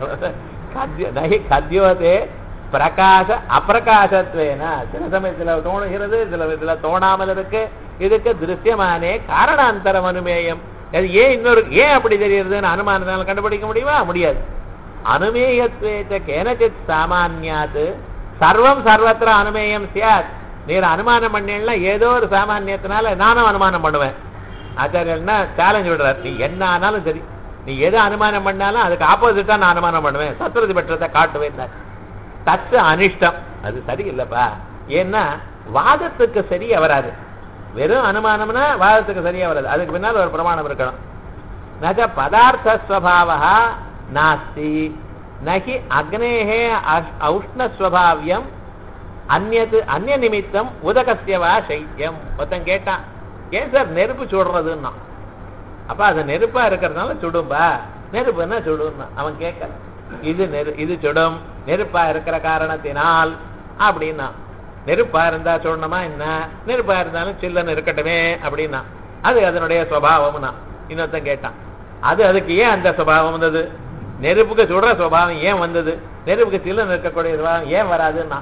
கத்திய நகி கத்தியோதே பிரகாச அப்பிரகாசத்வேன சில சமயத்துல தோணுகிறது சில விதத்துல தோணாமல் இருக்கு இதுக்கு திருஷ்யமானே காரணாந்தரம் அனுமேயம் அது ஏன் இன்னொரு ஏன் அப்படி தெரியுதுன்னு அனுமானத்தால கண்டுபிடிக்க முடியுமா முடியாது அனுமேயத்வேச்ச கேனச்சித் சாமானியாத் சர்வம் சர்வத்திர அனுமேயம் சியாத் நீர் அனுமானம் பண்ணீங்கன்னா ஏதோ ஒரு சாமானியத்தினால நானும் அனுமானம் பண்ணுவேன் ஆச்சாரியன்னா சேலஞ்ச் விடுறார் நீ என்ன ஆனாலும் சரி நீ எது அனுமானம் பண்ணாலும் அதுக்கு ஆப்போசிட்டா நான் அனுமானம் பண்ணுவேன் சத்ருதி பெற்றத்தை காட்டுவேன் தத்து அனிஷ்டம் அது சரியில்லைப்பா ஏன்னா வாதத்துக்கு சரியா வராது வெறும் அனுமானம்னா வாதத்துக்கு சரியா வராது அதுக்கு பின்னால் ஒரு பிரமாணம் இருக்கணும் நஜ பதார்த்தஸ்வபாவா நாஸ்தி நகி அக்னேஹே அஷ்- ஔஷ்ணஸ்வபாவியம் அந்நது அந்நிய நிமித்தம் உதகசியவா சைத்தியம் ஒருத்தன் கேட்டான் ஏன் சார் நெருப்பு சுடுறதுன்னா அப்ப அது நெருப்பா இருக்கிறதுனால சுடும்பா நெருப்புன்னா சுடுன்னா அவன் கேட்கல இது நெரு இது சுடும் நெருப்பா இருக்கிற காரணத்தினால் அப்படின்னா நெருப்பா இருந்தா சுடணுமா என்ன நெருப்பா இருந்தாலும் சில்லன்னு இருக்கட்டுமே அப்படின்னா அது அதனுடைய சுவாவம்னா இன்னொருத்தன் கேட்டான் அது அதுக்கு ஏன் அந்த சுபாவம் வந்தது நெருப்புக்கு சுடுற சுபாவம் ஏன் வந்தது நெருப்புக்கு சில்லுன்னு இருக்கக்கூடிய சுபாவம் ஏன் வராதுன்னா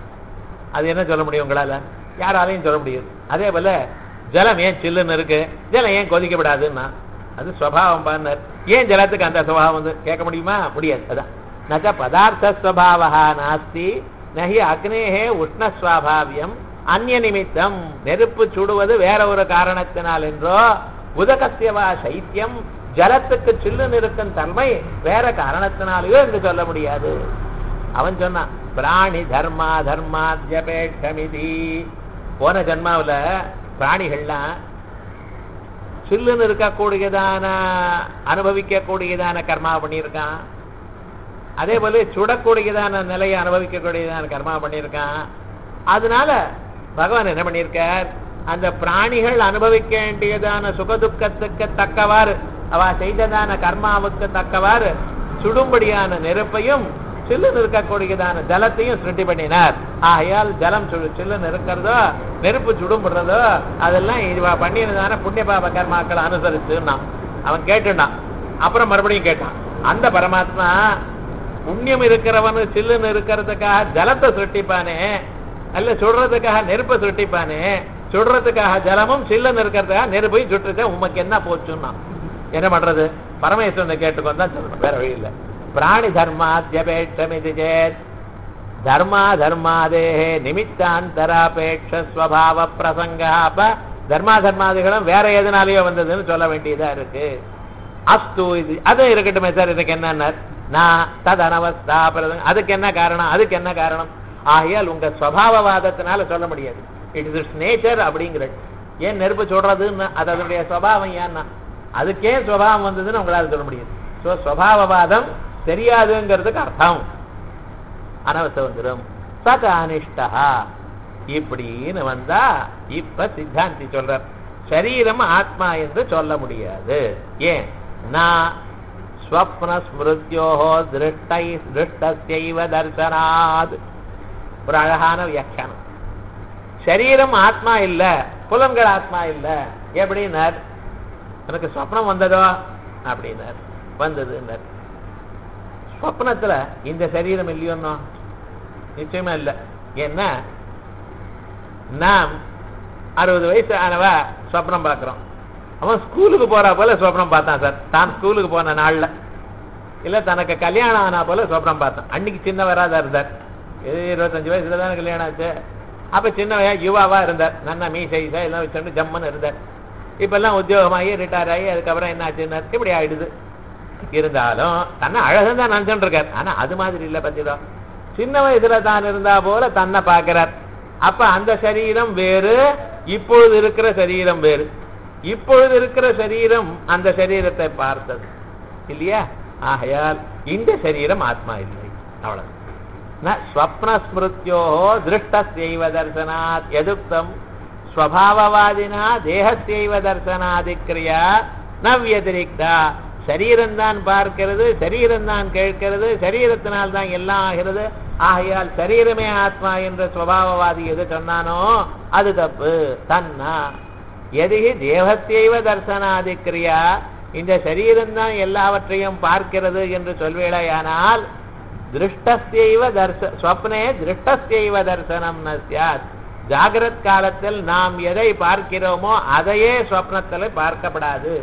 அது என்ன சொல்ல முடியும் உங்களால யாராலையும் சொல்ல முடியாது அதே போல ஜலம் ஏன் சில்லுன்னு இருக்கு ஜலம் ஏன் கொதிக்கப்படாதுன்னா அது சுவாவம் பண்ணார் ஏன் ஜலத்துக்கு அந்த சுபாவம் வந்து கேட்க முடியுமா முடியாது அதான் நச்ச பதார்த்த ஸ்வபாவா நாஸ்தி நகி அக்னேகே உஷ்ணஸ்வாபாவியம் அந்நிய நிமித்தம் நெருப்பு சுடுவது வேற ஒரு காரணத்தினால் என்றோ உதகசியவா சைத்தியம் ஜலத்துக்கு சில்லுன்னு இருக்கும் தன்மை வேற காரணத்தினாலேயோ என்று சொல்ல முடியாது அவன் சொன்னான் பிராணி தர்மா தர்மாத்யபேட்சமிதி போன ஜன்மாவுல பிராணிகள்லாம் சில்லுன்னு இருக்கக்கூடியதான அனுபவிக்க கூடியதான கர்மா பண்ணியிருக்கான் அதே போல சுடக்கூடியதான நிலையை அனுபவிக்கக்கூடியதான கர்மா பண்ணியிருக்கான் அதனால பகவான் என்ன பண்ணியிருக்கார் அந்த பிராணிகள் அனுபவிக்க வேண்டியதான சுகதுக்கத்துக்கு தக்கவாறு அவ செய்ததான கர்மாவுக்கு தக்கவாறு சுடும்படியான நெருப்பையும் சில்லுன்னு இருக்கக்கூடியதான ஜலத்தையும் சிருஷ்டி பண்ணினார் ஆகையால் ஜலம் சுடு சில்லுன்னு இருக்கிறதோ நெருப்பு சுடும்படுறதோ அதெல்லாம் இவ பண்ணினதான புண்ணிய பாப கர்மாக்களை அனுசரிச்சுன்னா அவன் கேட்டுட்டான் அப்புறம் மறுபடியும் கேட்டான் அந்த பரமாத்மா புண்ணியம் இருக்கிறவனு சில்லுன்னு இருக்கிறதுக்காக ஜலத்தை சுட்டிப்பானே அல்ல சுடுறதுக்காக நெருப்பை சுட்டிப்பானே சுடுறதுக்காக ஜலமும் சில்லுன்னு இருக்கிறதுக்காக நெருப்பையும் சுட்டுருக்க உமக்கு என்ன போச்சுன்னா என்ன பண்றது பரமேஸ்வரனை கேட்டுக்கொண்டு தான் சொல்லணும் வேற வழி இல்லை பிராணி தர்மாத்யபேட்சமிதி சேத் தர்மா தர்மாதேஹே நிமித்தாந்தராபேட்ச ஸ்வபாவ பிரசங்க அப்ப தர்மா தர்மாதிகளும் வேற எதனாலேயோ வந்ததுன்னு சொல்ல வேண்டியதா இருக்கு அஸ்து இது அது இருக்கட்டுமே சார் இதுக்கு என்ன நான் தது அனவஸ்தா பிரதம் அதுக்கு என்ன காரணம் அதுக்கு என்ன காரணம் ஆகையால் உங்க சுவாவவாதத்தினால சொல்ல முடியாது இட் இஸ் இட்ஸ் நேச்சர் அப்படிங்கிறது ஏன் நெருப்பு சொல்றதுன்னு அது அதனுடைய சுவாவம் ஏன்னா அதுக்கே சுவாவம் வந்ததுன்னு உங்களால சொல்ல முடியாது ஸோ சுவாவவாதம் தெரியாதுங்கிறதுக்கு அர்த்தம் அனவச வந்துடும் சத அனிஷ்டா இப்படின்னு வந்தா இப்ப சித்தாந்தி சொல்றார் சரீரம் ஆத்மா என்று சொல்ல முடியாது ஏன் நான் ஸ்வப்ன ஸ்மிருத்யோஹோ திருஷ்டை திருஷ்டஸ்யைவ தர்சனாத் ஒரு அழகான வியாக்கியானம் சரீரம் ஆத்மா இல்ல புலன்கள் ஆத்மா இல்ல எப்படின்னார் எனக்கு ஸ்வப்னம் வந்ததோ அப்படின்னார் வந்ததுன்னார் ஸ்வப்னத்துல இந்த சரீரம் இல்லையோன்னோ நிச்சயமா இல்ல ஏன்னா நாம் அறுபது வயசு ஆனவ ஸ்வப்னம் பார்க்கிறோம் அவன் ஸ்கூலுக்கு போறா போல சொப்னம் பார்த்தான் சார் தான் ஸ்கூலுக்கு போன நாள்ல இல்ல தனக்கு கல்யாணம் ஆனா போல சொப்னம் பார்த்தான் அன்னைக்கு சின்னவரா தான் இருந்தார் இது இருபத்தஞ்சு வயசுல தானே கல்யாணம் ஆச்சு அப்ப சின்னவையா யுவாவா இருந்தார் நன்னா மீசை எல்லாம் வச்சுட்டு ஜம்முன்னு இருந்தார் இப்ப எல்லாம் உத்தியோகமாகி ரிட்டையர் ஆகி அதுக்கப்புறம் என்ன ஆச்சுன்னார் இப்படி ஆயிடுது இருந்தாலும் தன்னை அழகன் தான் நினைச்சுட்டு இருக்கார் ஆனா அது மாதிரி இல்ல பத்திதா சின்ன வயசுல தான் இருந்தா போல தன்னை பார்க்கிறார் அப்ப அந்த சரீரம் வேறு இப்பொழுது இருக்கிற சரீரம் வேறு இப்பொழுது இருக்கிற சரீரம் அந்த சரீரத்தை பார்த்தது இல்லையா ஆகையால் இந்த சரீரம் ஆத்மா இல்லை அவ்வளவு ஸ்வப்னஸ்மிருத்யோ திருஷ்டஸ்யைவ தர்சனாத் எதுக்தம் ஸ்வபாவவாதினா தேகஸ்யைவ தர்சனாதிக்கிரியா நவ்யதிரிக்தா சரீரம் தான் பார்க்கிறது சரீரம் தான் கேட்கிறது சரீரத்தினால் தான் எல்லாம் ஆகிறது ஆகையால் சரீரமே ஆத்மா என்ற சுவாவவாதி எது சொன்னானோ அது தப்பு தன்னா எதுகி தேவத்தைவ தர்சனாதிக்கிரியா இந்த சரீரம் தான் எல்லாவற்றையும் பார்க்கிறது என்று சொல்வேளையானால் திருஷ்டஸ்யைவ தர்ச ஸ்வப்னே திருஷ்டஸ்யைவ தர்சனம் ந சியாத் ஜாகிரத் காலத்தில் நாம் எதை பார்க்கிறோமோ அதையே ஸ்வப்னத்தில் பார்க்கப்படாது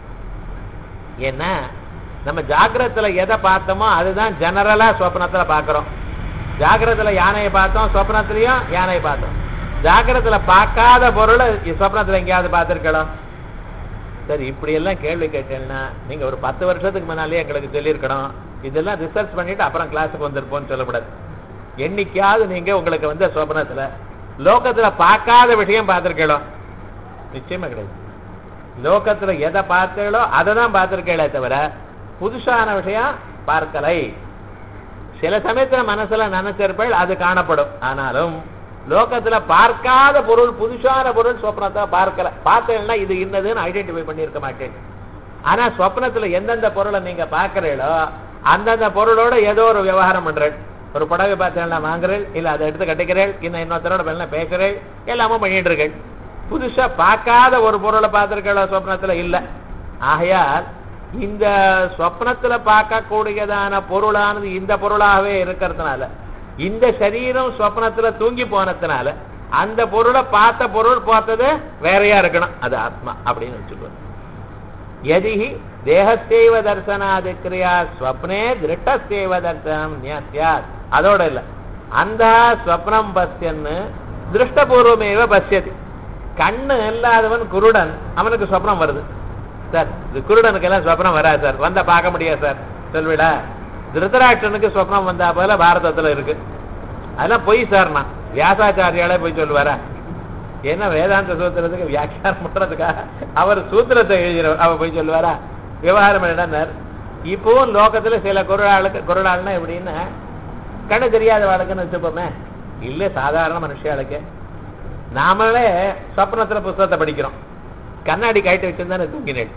ஏன்னா நம்ம ஜாகிரத்துல எதை பார்த்தோமோ அதுதான் ஜெனரலா சொப்னத்துல பார்க்கிறோம் ஜாகிரத்துல யானையை பார்த்தோம் சொப்னத்திலையும் யானையை பார்த்தோம் ஜாகிரத்துல பார்க்காத பொருளை சொப்னத்துல எங்கேயாவது பார்த்திருக்கலாம் சரி இப்படி எல்லாம் கேள்வி கேட்டேன்னா நீங்க ஒரு பத்து வருஷத்துக்கு முன்னாலே எங்களுக்கு சொல்லியிருக்கணும் இதெல்லாம் ரிசர்ச் பண்ணிட்டு அப்புறம் கிளாஸுக்கு வந்திருப்போம்னு சொல்லக்கூடாது என்னைக்காவது நீங்க உங்களுக்கு வந்து சொப்னத்துல லோகத்துல பார்க்காத விஷயம் பார்த்திருக்கலாம் நிச்சயமா கிடையாது லோகத்துல எதை பார்த்தீங்களோ அதை தான் பார்த்திருக்கீங்களே தவிர புதுசான விஷயம் பார்க்கலை சில சமயத்துல மனசுல நினைச்சிருப்பேள் அது காணப்படும் ஆனாலும் லோகத்துல பார்க்காத பொருள் புதுசான பொருள் சொப்னத்தை பார்க்கல பார்த்தேன்னா இது இன்னதுன்னு ஐடென்டிஃபை பண்ணியிருக்க மாட்டேன் ஆனா சொப்னத்துல எந்தெந்த பொருளை நீங்க பார்க்கறீங்களோ அந்தந்த பொருளோட ஏதோ ஒரு விவகாரம் பண்றேன் ஒரு புடவை பார்த்தேன்னா வாங்குறேன் இல்ல அதை எடுத்து கட்டிக்கிறேன் இன்னும் இன்னொருத்தரோட வெள்ளம் பேசுறேன் எல்லாமே பண்ணிட்டு இருக்கேன் புதுசா பார்க்காத ஒரு பொருளை பார்த்திருக்கா சொப்னத்துல இல்ல ஆகையால் இந்த சொப்னத்துல பார்க்கக்கூடியதான பொருளானது இந்த பொருளாகவே இருக்கிறதுனால இந்த சரீரம் சொப்னத்துல தூங்கி போனதுனால அந்த பொருளை பார்த்த பொருள் பார்த்தது வேறையா இருக்கணும் அது ஆத்மா அப்படின்னு வச்சுக்கணும் எதிஹி தேகத்தேவ தர்சனாதி கிரியா ஸ்வப்னே திருட்டத்தேவ தர்சனம் நியாசியாத் அதோட இல்ல அந்த ஸ்வப்னம் பசியன்னு திருஷ்டபூர்வமேவ பசியது கண்ணு இல்லாதவன் குருடன் அவனுக்கு சொப்னம் வருது சார் இது குருடனுக்கு எல்லாம் சொப்னம் வராது சார் வந்தா பார்க்க முடியாது சார் சொல்விடா திருதராஷ்டனுக்கு சொப்னம் வந்தா போல பாரதத்துல இருக்கு அதெல்லாம் பொய் சார் நான் வியாசாச்சாரியாலே போய் சொல்லுவாரா என்ன வேதாந்த சூத்திரத்துக்கு வியாக்கியானம் பண்றதுக்காக அவர் சூத்திரத்தை எழுதிறவர் அவர் போய் சொல்லுவாரா விவகாரம் என்னன்னார் இப்பவும் லோகத்துல சில குரலாளுக்கு குரலாள்னா எப்படின்னா கண்ணு தெரியாத வாழ்க்கைன்னு வச்சுப்போமே இல்ல சாதாரண மனுஷாளுக்கு நாமளே சொப்னத்துல புஸ்தகத்தை படிக்கிறோம் கண்ணாடி கைட்டு வச்சிருந்தானே தூங்கினேன்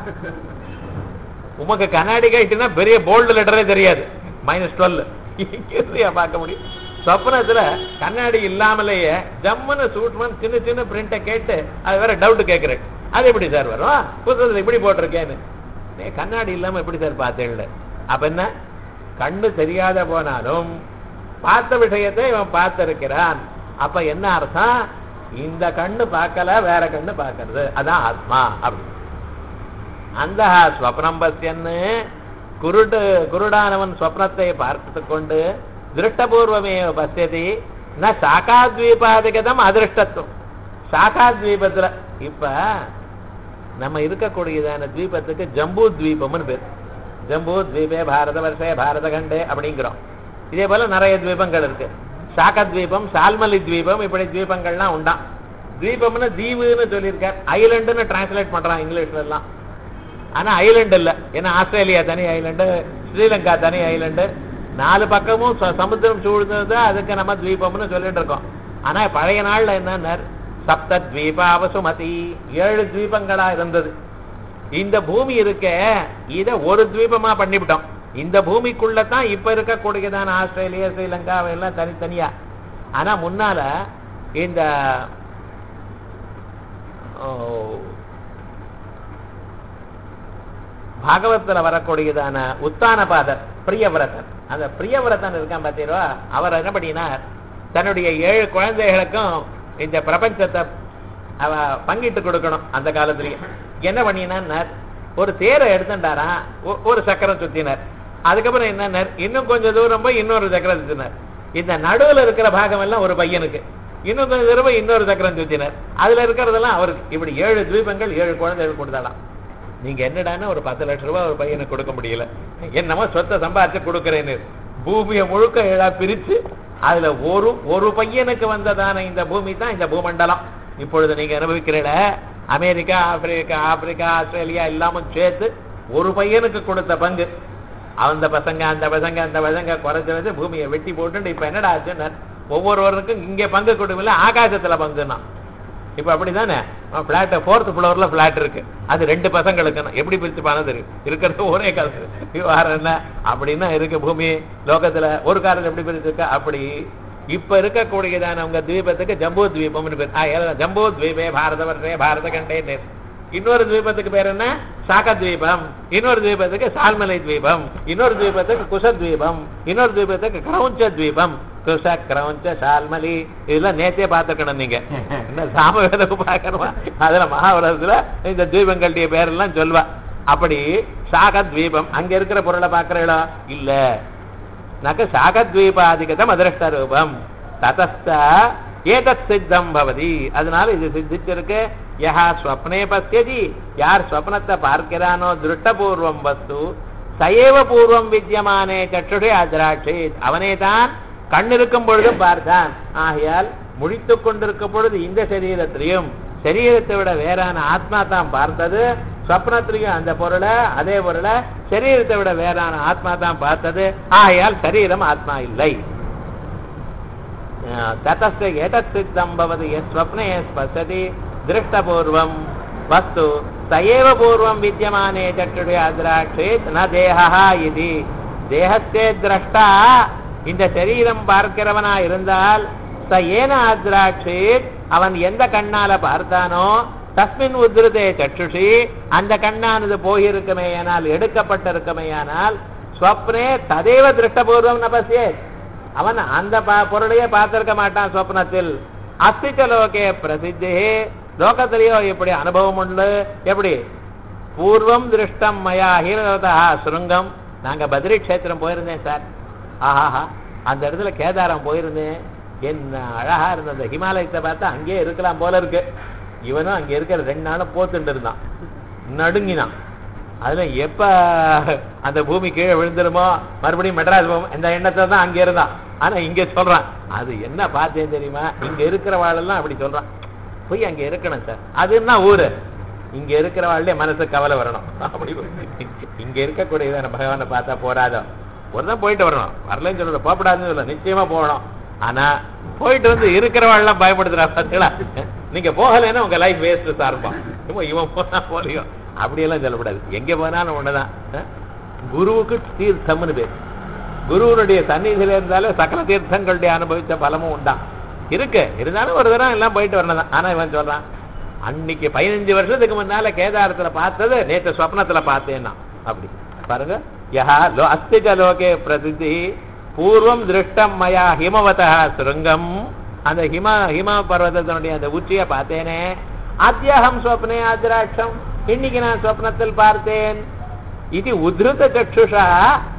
உமக்கு கண்ணாடி கைட்டுனா பெரிய போல்டு லெட்டரே தெரியாது மைனஸ் டுவெல் பார்க்க முடியும் சொப்னத்துல கண்ணாடி இல்லாமலேயே ஜம்முன்னு சூட்மன் சின்ன சின்ன பிரிண்ட்டை கேட்டு அது வேற டவுட் கேட்கிறேன் அது எப்படி சார் வரும் புத்தகத்துல இப்படி போட்டிருக்கேன்னு நீ கண்ணாடி இல்லாம எப்படி சார் பார்த்தேன் அப்ப என்ன கண்ணு தெரியாத போனாலும் பார்த்த விஷயத்தை இவன் பார்த்திருக்கிறான் அப்ப என்ன அர்த்தம் இந்த கண்ணு பார்க்கல வேற கண்ணு பார்க்கறது அதான் ஆத்மா அப்படி அந்த ஸ்வப்னம் பசியன்னு குருடு குருடானவன் ஸ்வப்னத்தை பார்த்து கொண்டு திருஷ்டபூர்வமே பசியதி ந சாக்காத்வீபாதிகதம் அதிருஷ்டத்துவம் சாக்காத்வீபத்துல இப்ப நம்ம இருக்கக்கூடியதான தீபத்துக்கு ஜம்பூ தீபம்னு பேர் ஜம்பூ தீபே பாரத வருஷே பாரத கண்டே அப்படிங்கிறோம் இதே போல நிறைய தீபங்கள் இருக்கு சாக்க தீபம் சால்மலி தீபம் இப்படி தீபங்கள்லாம் உண்டாம் தீபம்னு தீவுன்னு சொல்லியிருக்கார் ஐலண்டுன்னு டிரான்ஸ்லேட் பண்றான் இங்கிலீஷ்ல எல்லாம் ஆனா ஐலண்ட் இல்ல ஏன்னா ஆஸ்திரேலியா தனி ஐலண்டு ஸ்ரீலங்கா தனி ஐலண்டு நாலு பக்கமும் ச- சமுத்திரம் சூழ்ந்தது அதுக்கு நம்ம தீபம்னு சொல்லிட்டு இருக்கோம் ஆனா பழைய நாள்ல என்ன சப்த தீபாவசுமதி ஏழு தீபங்களா இருந்தது இந்த பூமி இருக்க இத ஒரு தீபமா பண்ணிவிட்டோம் இந்த பூமிக்குள்ள தான் இப்ப இருக்கக்கூடியதான ஆஸ்திரேலியா ஸ்ரீலங்கா எல்லாம் தனித்தனியா ஆனா முன்னால இந்த ஓ, பாகவத்துல வரக்கூடியதான உத்தானபாதர் பிரியவிரதன் அந்த பிரியவிரதன் இருக்கான் பார்த்தீரோ அவர் என்ன பண்ணினார் தன்னுடைய ஏழு குழந்தைகளுக்கும் இந்த பிரபஞ்சத்தை அவ பங்கிட்டு கொடுக்கணும் அந்த காலத்திலேயே என்ன பண்ணினார் ஒரு தேரை எடுத்துட்டாரா ஒரு சக்கரம் சுத்தினார் அதுக்கப்புறம் என்னன்னார் இன்னும் கொஞ்சம் தூரம் போய் இன்னொரு சக்கரம் சுத்தினார் இந்த நடுவுல இருக்கிற பாகம் எல்லாம் ஒரு பையனுக்கு இன்னும் கொஞ்சம் தூரம் போய் இன்னொரு சக்கரம் சுத்தினார் அதுல இருக்கிறதெல்லாம் அவருக்கு இப்படி ஏழு தீபங்கள் ஏழு குழந்தைகள் கொடுத்தாலாம் நீங்க என்னடான்னா ஒரு பத்து லட்சம் ரூபாய் ஒரு பையனுக்கு கொடுக்க முடியல என்னமோ சொத்தை சம்பாதிச்சு கொடுக்கறேன்னு பூமியை முழுக்க ஏழா பிரிச்சு அதுல ஒரு ஒரு பையனுக்கு வந்ததான இந்த பூமி தான் இந்த பூமண்டலம் இப்பொழுது நீங்க அனுபவிக்கிறீட அமெரிக்கா ஆப்பிரிக்கா ஆப்பிரிக்கா ஆஸ்திரேலியா எல்லாமும் சேர்த்து ஒரு பையனுக்கு கொடுத்த பங்கு அந்த பசங்க அந்த பசங்க அந்த பசங்க குறைஞ்ச வந்து பூமியை வெட்டி போட்டு இப்ப என்னடா ஆச்சுன்னு ஒவ்வொருவருக்கும் இங்க பங்கு கொடுக்கல ஆகாசத்துல பங்குன்னா இப்ப அப்படிதானே பிளாட் ஃபோர்த் ஃப்ளோர்ல பிளாட் இருக்கு அது ரெண்டு பசங்களுக்கு எப்படி பிரிச்சு பணம் தெரியும் இருக்கிறது ஒரே காலத்து விவகாரம் என்ன அப்படின்னா இருக்கு பூமி லோகத்துல ஒரு காலம் எப்படி பிரிச்சு இருக்கு அப்படி இப்ப இருக்கக்கூடியதான உங்க தீபத்துக்கு ஜம்பூ தீபம்னு பேர் ஆ, எல்லாம் ஜம்பூ தீபே பாரத வருஷே பாரத கண்டே இன்னொரு தீபத்துக்கு பேர் என்ன சாக தீபம் இன்னொரு தீபத்துக்கு சால்மலை தீபம் இன்னொரு தீபத்துக்கு குச தீபம் இன்னொரு தீபத்துக்கு கிரௌஞ்ச தீபம் குச கிரௌஞ்ச சால்மலி இதெல்லாம் நேத்தே பார்த்துக்கணும் நீங்க என்ன சாமவேதம் பார்க்கணுமா அதுல மகாபாரதத்துல இந்த தீபங்களுடைய பேரெல்லாம் சொல்வா அப்படி சாக தீபம் அங்க இருக்கிற பொருளை பார்க்கறீங்களா இல்ல நக சாகத்வீபாதிகதம் அதிருஷ்ட ரூபம் ததஸ்த ஏதத் சித்தம் பவதி அதனால இது சித்திச்சிருக்கு யஹா ஸ்வப்னே பசியதி யார் ஸ்வப்னத்தை பார்க்கிறானோ திருட்டபூர்வம் வஸ்து சயேவ பூர்வம் வித்தியமானே சற்றுடே அதிராட்சி அவனே தான் கண்ணிருக்கும் பொழுது பார்த்தான் ஆகையால் முடித்துக் கொண்டிருக்கும் பொழுது இந்த சரீரத்திலையும் சரீரத்தை விட வேறான ஆத்மா தான் பார்த்தது சொப்னத்திலையும் அந்த பொருளை அதே பொருளை சரீரத்தை விட வேறான ஆத்மா தான் பார்த்தது ஆகையால் சரீரம் ஆத்மா இல்லை ததஸ்ய ஏதத் சித்தம் பவதி எத் ஸ்வப்னே ஸ்பசதி திருஷ்டபூர்வம் வஸ்து சயேவ பூர்வம் வித்தியமானே சற்றுடைய அதிராட்சேத் ந தேகா இது தேகத்தே திரஷ்டா இந்த சரீரம் பார்க்கிறவனா இருந்தால் ச ஏன அதிராட்சேத் அவன் எந்த கண்ணால பார்த்தானோ தஸ்மின் உத்ருதே சற்றுஷி அந்த கண்ணானது போயிருக்குமேயானால் எடுக்கப்பட்டிருக்குமேயானால் ஸ்வப்னே ததேவ திருஷ்டபூர்வம் நபசியே அவன் அந்த ப- பொருளையே பார்த்திருக்க மாட்டான் சொப்னத்தில் அஸ்திச்ச லோகே பிரசித்தி லோகத்திலேயோ எப்படி அனுபவம் உண்டு எப்படி பூர்வம் திருஷ்டம் மயா ஹீரதா சுருங்கம் நாங்க பத்ரி க்ஷேத்திரம் போயிருந்தேன் சார் ஆஹாஹா அந்த இடத்துல கேதாரம் போயிருந்தேன் என்ன அழகா இருந்த அந்த ஹிமாலயத்தை பார்த்தா அங்கேயே இருக்கலாம் போல இருக்கு இவனும் அங்க இருக்கிற ரெண்டு நாளும் போத்துட்டு இருந்தான் நடுங்கினான் அதுல எப்ப அந்த பூமி கீழே விழுந்துருமோ மறுபடியும் மெட்ராஸ் போகும் இந்த எண்ணத்தை தான் அங்க இருந்தான் ஆனா இங்க சொல்றான் அது என்ன பார்த்தேன் தெரியுமா இங்க இருக்கிறவாளெல்லாம் அப்படி சொல்றான் போய் அங்க இருக்கணும் சார் அது என்ன ஊரு இங்க இருக்கிறவாள்லயே மனசு கவலை வரணும் அப்படி இங்க இருக்கக்கூடியதான பகவானை பார்த்தா போறாதோ ஒரு தான் போயிட்டு வரணும் வரலன்னு சொல்லல போகப்படாதுன்னு சொல்ல நிச்சயமா போகணும் ஆனா போயிட்டு வந்து இருக்கிறவாள்லாம் பயப்படுத்துறா பார்த்தீங்களா நீங்க போகலைன்னா உங்க லைஃப் வேஸ்ட் சார்பான் இவன் இவன் போனா போலியோ அப்படியெல்லாம் சொல்லக்கூடாது எங்க போனாலும் ஒண்ணுதான் அஹ்? குருவுக்கு தீர்த்தம்னு பேர் குருவனுடைய சந்நிதியில இருந்தாலே சகல தீர்த்தங்களுடைய அனுபவிச்ச பலமும் உண்டாம் இருக்கு இருந்தாலும் ஒரு தடவை எல்லாம் போயிட்டு வரணும் ஆனா இவன் சொல்றான் அன்னைக்கு பதினஞ்சு வருஷத்துக்கு முன்னால கேதாரத்துல பார்த்தது நேற்று சொப்னத்துல பார்த்தேன்னா அப்படி பாருங்க யஹா லோ அஸ்திக லோகே பிரசித்தி பூர்வம் திருஷ்டம் மயா ஹிமவதா சுருங்கம் அந்த ஹிம ஹிம பர்வதத்தினுடைய அந்த உச்சியை பார்த்தேனே அத்தியகம் சொப்னே அதிராட்சம் இன்னைக்கு நான் சொப்னத்தில் பார்த்தேன் இது உத்ருத சக்ஷுஷா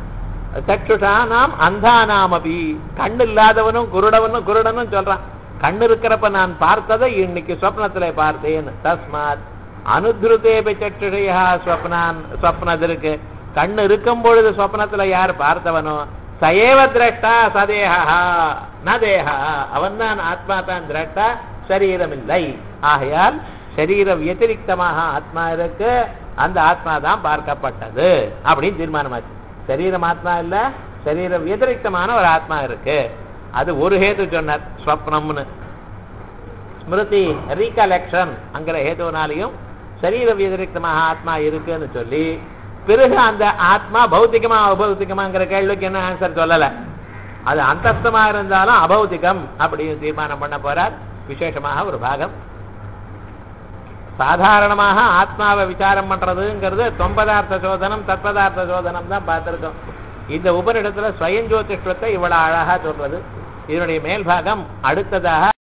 சக்ஷுஷா நாம் அந்தானாம் அபி கண்ணு இல்லாதவனும் குருடவனும் குருடனும் சொல்றான் கண்ணு இருக்கிறப்ப நான் பார்த்ததை இன்னைக்கு சொப்னத்துல பார்த்தேன் தஸ்மாத் அனுத்ருதேபி சக்ஷுஷையா ஸ்வப்னான் ஸ்வப்னதிருக்கு கண்ணு இருக்கும் பொழுது சொப்னத்துல யார் பார்த்தவனோ சயேவ திரஷ்டா சதேகா நதேகா அவன் தான் ஆத்மா தான் திரஷ்டா சரீரம் இல்லை ஆகையால் சரீர வியதிரிக்தமாக ஆத்மா இருக்கு அந்த ஆத்மா தான் பார்க்கப்பட்டது அப்படின்னு தீர்மானமாச்சு சரீரம் ஆத்மா இல்ல சரீர வியதிரிக்தமான ஒரு ஆத்மா இருக்கு அது ஒரு ஹேது சொன்னார் ஸ்வப்னம்னு ஸ்மிருதி ரீகலெக்ஷன் அங்கிற ஹேதுனாலையும் சரீர வியதிரிக்தமாக ஆத்மா இருக்குன்னு சொல்லி பிறகு அந்த ஆத்மா பௌத்திகமா அபௌத்திகமாங்கிற கேள்விக்கு என்ன ஆன்சர் சொல்லல அது அந்தஸ்தமா இருந்தாலும் அபௌத்திகம் அப்படின்னு தீர்மானம் பண்ண போறார் விசேஷமாக ஒரு பாகம் சாதாரணமாக ஆத்மாவை விசாரம் பண்றதுங்கிறது தொம்பதார்த்த சோதனம் தத்பதார்த்த சோதனம் தான் பார்த்திருக்கோம் இந்த உபனிடத்துல ஸ்வயம் ஜோதிஷ்வத்தை இவ்வளவு அழகா சொல்றது இதனுடைய மேல்பாகம் அடுத்ததாக